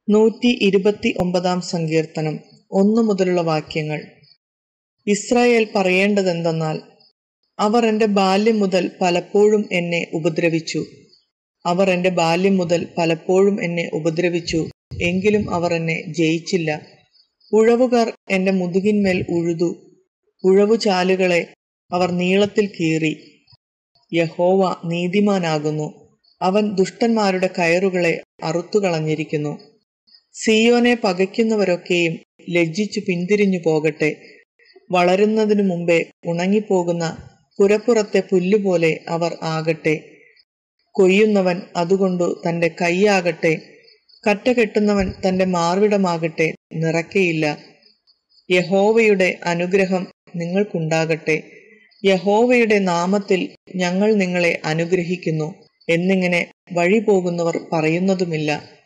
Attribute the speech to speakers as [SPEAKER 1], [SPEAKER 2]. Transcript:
[SPEAKER 1] നൂറ്റി ഇരുപത്തി ഒമ്പതാം സങ്കീർത്തനം ഒന്നു മുതലുള്ള വാക്യങ്ങൾ ഇസ്രായേൽ പറയേണ്ടതെന്തെന്നാൽ അവർ എൻ്റെ ബാല്യം മുതൽ പലപ്പോഴും എന്നെ ഉപദ്രവിച്ചു അവർ എൻ്റെ ബാല്യം മുതൽ പലപ്പോഴും എന്നെ ഉപദ്രവിച്ചു എങ്കിലും അവർ എന്നെ ജയിച്ചില്ല ഉഴവുകാർ എൻ്റെ മുതുകിന്മേൽ ഉഴുതു ഉഴവുചാലുകളെ അവർ നീളത്തിൽ കീറി യഹോവ നീതിമാനാകുന്നു അവൻ ദുഷ്ടന്മാരുടെ കയറുകളെ അറുത്തുകളഞ്ഞിരിക്കുന്നു സിയോനെ പകയ്ക്കുന്നവരൊക്കെയും ലജ്ജിച്ചു പിന്തിരിഞ്ഞു പോകട്ടെ വളരുന്നതിനു മുമ്പേ ഉണങ്ങിപ്പോകുന്ന പുരപ്പുറത്തെ പുല്ലുപോലെ അവർ ആകട്ടെ കൊയ്യുന്നവൻ അതുകൊണ്ടു തന്റെ കൈയാകട്ടെ കറ്റ കെട്ടുന്നവൻ തന്റെ മാർവിടമാകട്ടെ നിറയ്ക്കയില്ല യഹോവയുടെ അനുഗ്രഹം നിങ്ങൾക്കുണ്ടാകട്ടെ യഹോവയുടെ നാമത്തിൽ ഞങ്ങൾ നിങ്ങളെ അനുഗ്രഹിക്കുന്നു എന്നിങ്ങനെ വഴി പോകുന്നവർ പറയുന്നതുമില്ല